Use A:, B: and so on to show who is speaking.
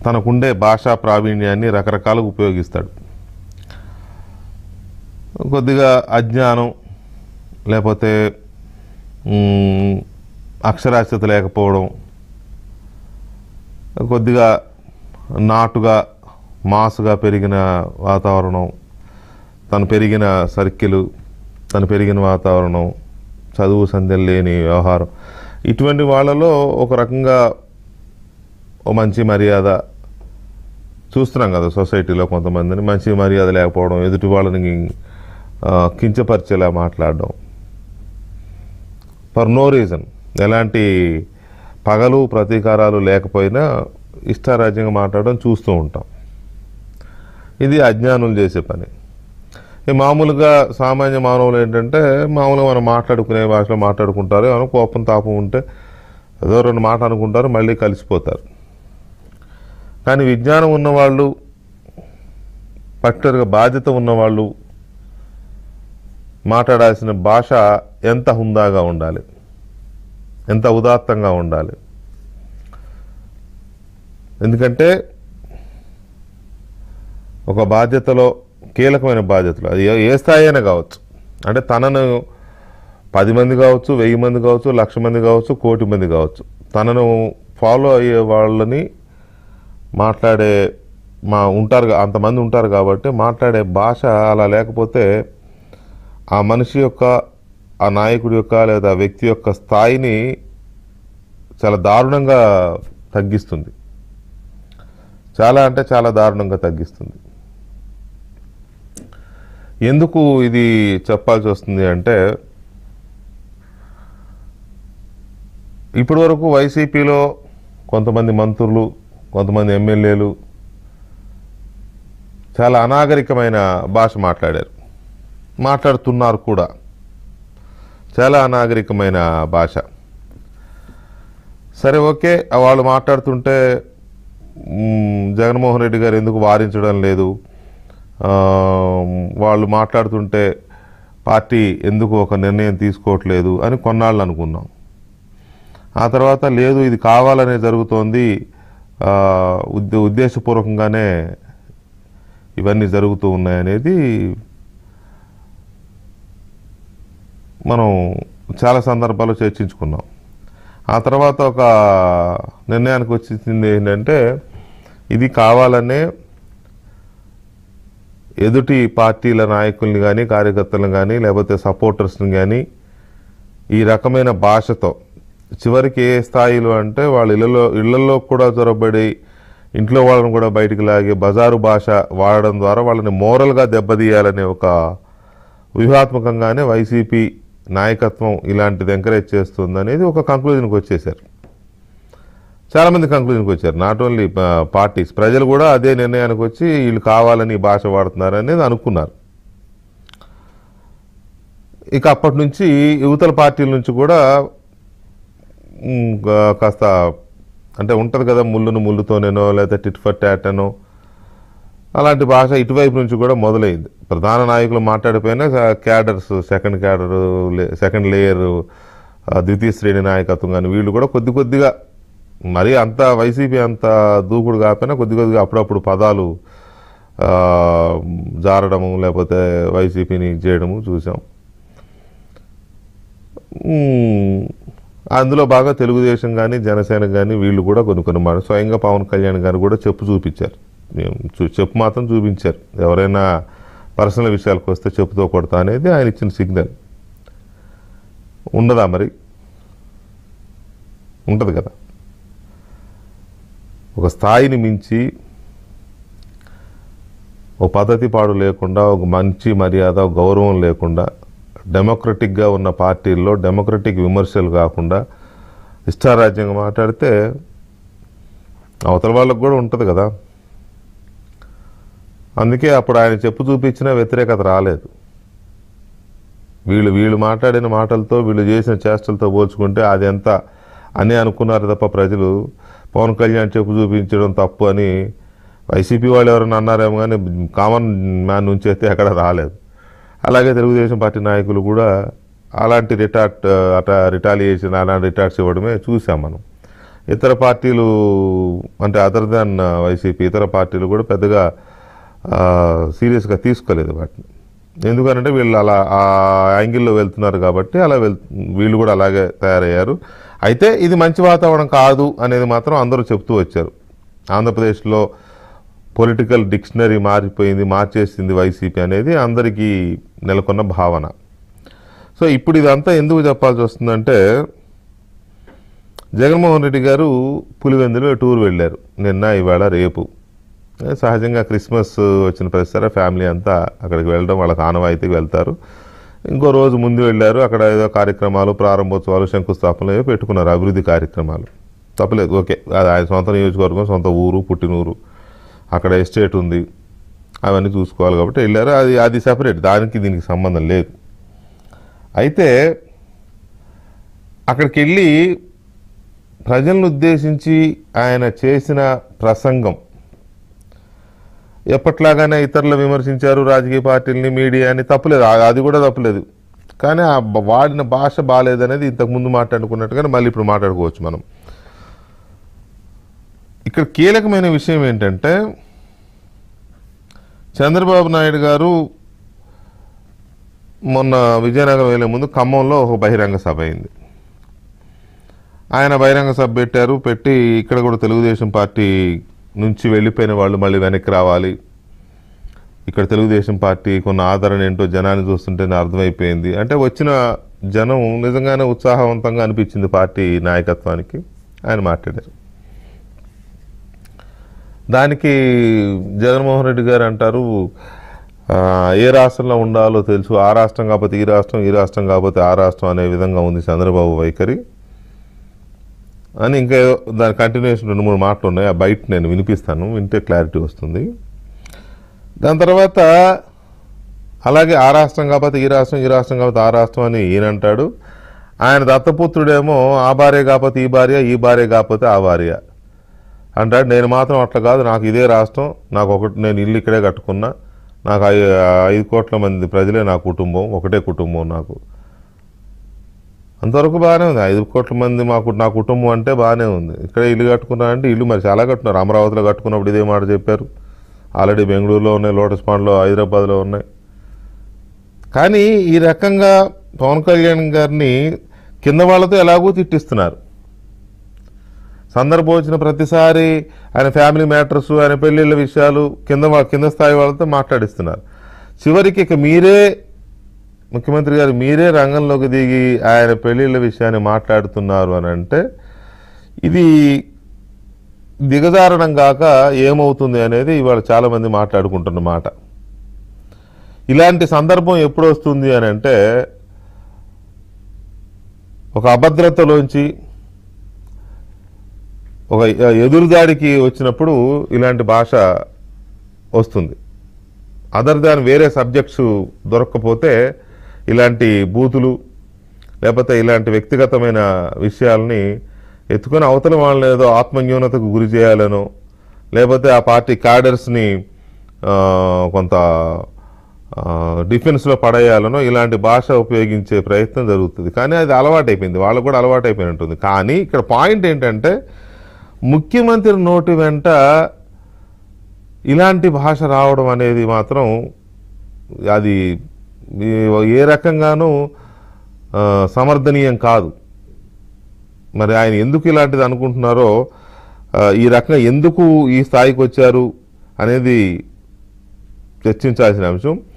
A: తనకుండే భాషా ప్రావీణ్యాన్ని రకరకాలుగా ఉపయోగిస్తాడు కొద్దిగా అజ్ఞానం లేకపోతే మ్, అక్షరాస్యత లేకపోవడం కొద్దిగా నాటుగా మాసుగా పెరిగిన వాతావరణం తను పెరిగిన సర్కిల్ తను పెరిగిన వాతావరణం చదువు సంధ్యలు లేని వ్యవహారం ఇటువంటి వాళ్ళలో ఒక రకంగా ఓ మంచి మర్యాద చూస్తున్నాం కదా సొసైటీలో కొంతమందిని మంచి మర్యాద లేకపోవడం ఎదుటి వాళ్ళని ఆ, కించపరిచేలా మాట్లాడడం ఫర్ నో రీజన్ ఎలాంటి పగలు ప్రతీకారాలు లేకపోయినా ఇష్టారాజ్యంగా మాట్లాడడం చూస్తూ ఉంటాం ఇది అజ్ఞానులు చేసే పని ఈ మామూలుగా సామాన్య మానవులు ఏంటంటే మామూలుగా మనం మాట్లాడుకునే భాషలో మాట్లాడుకుంటారు ఏమైనా కోపం తాపం ఉంటే ఏదో రెండు మాట అనుకుంటారు మళ్ళీ కలిసిపోతారు కానీ విజ్ఞానం ఉన్నవాళ్ళు పర్టికులర్గా బాధ్యత ఉన్నవాళ్ళు మాట్లాడాల్సిన భాష ఎంత హుందాగా ఉండాలి ఎంత ఉదాత్తంగా ఉండాలి ఎందుకంటే ఒక బాధ్యతలో కీలకమైన బాధ్యతలు అది ఏ- ఏ స్థాయి అయినా కావచ్చు అంటే తనను పది మంది కావచ్చు వెయ్యి మంది కావచ్చు లక్ష మంది కావచ్చు కోటి మంది కావచ్చు తనను ఫాలో అయ్యే వాళ్ళని మాట్లాడే మా ఉంటారు కా- అంతమంది ఉంటారు కాబట్టి మాట్లాడే భాష అలా లేకపోతే ఆ మనిషి యొక్క ఆ నాయకుడి యొక్క లేదా ఆ వ్యక్తి యొక్క స్థాయిని చాలా దారుణంగా తగ్గిస్తుంది చాలా అంటే చాలా దారుణంగా తగ్గిస్తుంది ఎందుకు ఇది చెప్పాల్సి వస్తుంది అంటే ఇప్పటి వరకు వైసీపీలో కొంతమంది మంత్రులు కొంతమంది ఎమ్మెల్యేలు చాలా అనాగరికమైన భాష మాట్లాడారు మాట్లాడుతున్నారు కూడా చాలా అనాగరికమైన భాష సరే ఓకే వాళ్ళు మాట్లాడుతుంటే మ్, జగన్మోహన్ రెడ్డి గారు ఎందుకు వారించడం లేదు ఆ, వాళ్ళు మాట్లాడుతుంటే పార్టీ ఎందుకు ఒక నిర్ణయం తీసుకోవట్లేదు అని కొన్నాళ్ళు అనుకున్నాం ఆ తర్వాత లేదు ఇది కావాలనే జరుగుతోంది ఆ, ఉద్దే ఉద్దేశపూర్వకంగానే ఇవన్నీ జరుగుతూ ఉన్నాయనేది మనం చాలా సందర్భాల్లో చర్చించుకున్నాం ఆ తర్వాత ఒక నిర్ణయానికి వచ్చింది ఏంటంటే ఇది కావాలనే ఎదుటి పార్టీల నాయకుల్ని కానీ కార్యకర్తలను కానీ లేకపోతే సపోర్టర్స్ని కానీ ఈ రకమైన భాషతో చివరికి ఏ స్థాయిలో అంటే వాళ్ళ ఇళ్ళలో ఇళ్లలో కూడా చొరబడి ఇంట్లో వాళ్ళని కూడా బయటికి లాగి బజారు భాష వాడడం ద్వారా వాళ్ళని మోరల్గా దెబ్బతీయాలనే ఒక వ్యూహాత్మకంగానే వైసీపీ నాయకత్వం ఇలాంటిది ఎంకరేజ్ చేస్తుంది అనేది ఒక కంక్లూజన్కి వచ్చేసారు చాలామంది కంక్లూజన్కి వచ్చారు నాట్ ఓన్లీ పార్టీస్ ప్రజలు కూడా అదే నిర్ణయానికి వచ్చి వీళ్ళు కావాలని ఈ భాష వాడుతున్నారు అనేది అనుకున్నారు ఇక అప్పటి నుంచి యువతల పార్టీల నుంచి కూడా మ్, గా- కాస్త అంటే ఉంటుంది కదా ముళ్ళును ముళ్ళుతోనేనో లేదా టిట్ ఫర్ టాట్ అనో అలాంటి భాష ఇటువైపు నుంచి కూడా మొదలైంది ప్రధాన నాయకులు మాట్లాడిపోయినా cadres second cadre second layer ద్వితీయ శ్రేణి నాయకత్వం కానీ వీళ్ళు కూడా కొద్ది కొద్దిగా మరీ అంత వైసీపీ అంత దూకుడు కాకపోయినా కొద్ది కొద్దిగా అప్పుడప్పుడు పదాలు ఆ, జారడము లేకపోతే వైసీపీని చేయడము చూసాం మ్మ్. అందులో బాగా తెలుగుదేశం కానీ జనసేన కానీ వీళ్ళు కూడా కొన్ని కొన్ని మాట స్వయంగా పవన్ కళ్యాణ్ గారు కూడా చెప్పు చూపించారు మేము చూ- చెప్పు మాత్రం చూపించారు ఎవరైనా పర్సనల్ విషయాలకు వస్తే చెప్పుతో కొడతా అనేది ఆయన ఇచ్చిన సిగ్నల్ ఉండదా మరి ఉంటుంది కదా ఒక స్థాయిని మించి ఒక పద్ధతి పాడు లేకుండా ఒక మంచి మర్యాద ఒక గౌరవం లేకుండా డెమోక్రటిక్గా ఉన్న పార్టీల్లో డెమోక్రటిక్ విమర్శలు కాకుండా ఇష్టారాజ్యంగా మాట్లాడితే అవతల వాళ్ళకు కూడా ఉంటుంది కదా అందుకే అప్పుడు ఆయన చెప్పు చూపించిన వ్యతిరేకత రాలేదు వీళ్ళు వీళ్ళు మాట్లాడిన మాటలతో వీళ్ళు చేసిన చేష్టలతో పోల్చుకుంటే అది ఎంత అని అనుకున్నారు తప్ప ప్రజలు పవన్ కళ్యాణ్ చెప్పు చూపించడం తప్పు అని వైసీపీ వాళ్ళు ఎవరైనా అన్నారేమో కానీ కామన్ మ్యాన్ నుంచి అయితే ఎక్కడ రాలేదు అలాగే తెలుగుదేశం పార్టీ నాయకులు కూడా అలాంటి రిటార్ట్ అట రిటాలియేషన్ అలాంటి రిటార్ట్స్ ఇవ్వడమే చూసాం మనం ఇతర పార్టీలు అంటే అదర్ దాన్ వైసీపీ ఇతర పార్టీలు కూడా పెద్దగా సీరియస్గా తీసుకోలేదు వాటిని ఎందుకనంటే వీళ్ళు అలా ఆ యాంగిల్లో వెళ్తున్నారు కాబట్టి అలా వెళ్ వీళ్ళు కూడా అలాగే తయారయ్యారు అయితే ఇది మంచి వాతావరణం కాదు అనేది మాత్రం అందరూ చెప్తూ వచ్చారు ఆంధ్రప్రదేశ్లో పొలిటికల్ డిక్షనరీ మారిపోయింది మార్చేసింది వైసీపీ అనేది అందరికీ నెలకొన్న భావన సో ఇప్పుడు ఇదంతా ఎందుకు చెప్పాల్సి వస్తుందంటే జగన్మోహన్ రెడ్డి గారు పులివెందులో టూర్ వెళ్ళారు నిన్న ఇవాళ రేపు ఏ, సహజంగా క్రిస్మస్ వచ్చిన ప్రతిసారి ఫ్యామిలీ అంతా అక్కడికి వెళ్ళడం వాళ్ళకి ఆనవాయితీకి వెళ్తారు ఇంకో రోజు ముందు వెళ్ళారు అక్కడ ఏదో కార్యక్రమాలు ప్రారంభోత్సవాలు శంకుస్థాపనలు ఏవో పెట్టుకున్నారు అభివృద్ధి కార్యక్రమాలు తప్పలేదు ఓకే అది ఆయన సొంత నియోజకవర్గం సొంత ఊరు పుట్టినూరు అక్కడ ఎస్టేట్ ఉంది అవన్నీ చూసుకోవాలి కాబట్టి వెళ్ళారు అది అది సెపరేట్ దానికి దీనికి సంబంధం లేదు అయితే అక్కడికి వెళ్ళి ప్రజలను ఉద్దేశించి ఆయన చేసిన ప్రసంగం ఎప్పట్లాగానే ఇతరులు విమర్శించారు రాజకీయ పార్టీలని మీడియాని తప్పులేదు ఆ- అది కూడా తప్పులేదు కానీ ఆ బ- వాడిన భాష బాగాలేదనేది ఇంతకుముందు మాట్లాడుకున్నట్టుగానే మళ్ళీ ఇప్పుడు మాట్లాడుకోవచ్చు మనం ఇక్కడ కీలకమైన విషయం ఏంటంటే చంద్రబాబు నాయుడు గారు మొన్న విజయనగరం వెళ్ళే ముందు ఖమ్మంలో ఒక బహిరంగ సభ అయింది ఆయన బహిరంగ సభ పెట్టారు పెట్టి ఇక్కడ కూడా తెలుగుదేశం పార్టీ నుంచి వెళ్ళిపోయిన వాళ్ళు మళ్ళీ వెనక్కి రావాలి ఇక్కడ తెలుగుదేశం పార్టీ కొన్ని ఆదరణ ఏంటో జనాన్ని చూస్తుంటేనే అర్థమైపోయింది అంటే వచ్చిన జనం నిజంగానే ఉత్సాహవంతంగా అనిపించింది పార్టీ నాయకత్వానికి ఆయన మాట్లాడారు దానికి జగన్మోహన్ రెడ్డి గారు అంటారు ఆ, ఏ రాష్ట్రంలో ఉండాలో తెలుసు ఆ రాష్ట్రం కాకపోతే ఈ రాష్ట్రం ఈ రాష్ట్రం కాకపోతే ఆ రాష్ట్రం అనే విధంగా ఉంది చంద్రబాబు వైఖరి అని ఇంకా ఏదో దాని కంటిన్యూషన్ రెండు మూడు మాటలు ఉన్నాయి ఆ బయట నేను వినిపిస్తాను వింటే క్లారిటీ వస్తుంది దాని తర్వాత అలాగే ఆ రాష్ట్రం కాకపోతే ఈ రాష్ట్రం ఈ రాష్ట్రం కాకపోతే ఆ రాష్ట్రం అని ఈయన అంటాడు ఆయన దత్తపుత్రుడేమో ఆ భార్య కాకపోతే ఈ భార్య ఈ భార్య కాకపోతే ఆ భార్య అంటాడు నేను మాత్రం అట్లా కాదు నాకు ఇదే రాష్ట్రం నాకు ఒకటి నేను ఇల్లు ఇక్కడే కట్టుకున్నా నాకు ఐ- ఐదు కోట్ల మంది ప్రజలే నా కుటుంబం ఒకటే కుటుంబం నాకు అంతవరకు బాగానే ఉంది ఐదు కోట్ల మంది మాకు నా కుటుంబం అంటే బాగానే ఉంది ఇక్కడ ఇల్లు కట్టుకున్నా అంటే ఇల్లు మరి చాలా కట్టున్నారు అమరావతిలో కట్టుకున్నప్పుడు ఇదే మాట చెప్పారు ఆల్రెడీ బెంగళూరులో ఉన్నాయి లోటస్ పాండ్లో హైదరాబాద్లో ఉన్నాయి కానీ ఈ రకంగా పవన్ కళ్యాణ్ గారిని కింద వాళ్ళతో ఎలాగూ తిట్టిస్తున్నారు సందర్భం వచ్చిన ప్రతిసారి ఆయన ఫ్యామిలీ మ్యాటర్స్ ఆయన పెళ్ళిళ్ళ విషయాలు కింద వా- కింద స్థాయి వాళ్ళతో మాట్లాడిస్తున్నారు చివరికి ఇక మీరే ముఖ్యమంత్రి గారు మీరే రంగంలోకి దిగి ఆయన పెళ్ళిళ్ళ విషయాన్ని మాట్లాడుతున్నారు అని అంటే ఇది దిగజారణం కాక ఏమవుతుంది అనేది ఇవాళ చాలామంది మాట్లాడుకుంటున్న మాట ఇలాంటి సందర్భం ఎప్పుడు వస్తుంది అని అంటే ఒక అభద్రతలోంచి ఒక ఎదురుదాడికి వచ్చినప్పుడు ఇలాంటి భాష వస్తుంది అదర్ దాన్ వేరే సబ్జెక్ట్స్ దొరక్కపోతే ఇలాంటి బూతులు లేకపోతే ఇలాంటి వ్యక్తిగతమైన విషయాల్ని ఎత్తుకొని అవతల వాళ్ళని ఏదో ఆత్మన్యూనతకు గురి చేయాలనో లేకపోతే ఆ పార్టీ క్యాడర్స్ని ఆ, కొంత ఆ, డిఫెన్స్లో పడేయాలనో ఇలాంటి భాష ఉపయోగించే ప్రయత్నం జరుగుతుంది కానీ అది అలవాటైపోయింది వాళ్ళకు కూడా అలవాటైపోయి ఉంటుంది కానీ ఇక్కడ పాయింట్ ఏంటంటే ముఖ్యమంత్రి నోటి వెంట ఇలాంటి భాష రావడం అనేది మాత్రం అది ఏ- ఏ రకంగానూ ఆ, సమర్థనీయం కాదు మరి ఆయన ఎందుకు ఇలాంటిది అనుకుంటున్నారో ఆ, ఈ రకంగా ఎందుకు ఈ స్థాయికి వచ్చారు అనేది చర్చించాల్సిన అంశం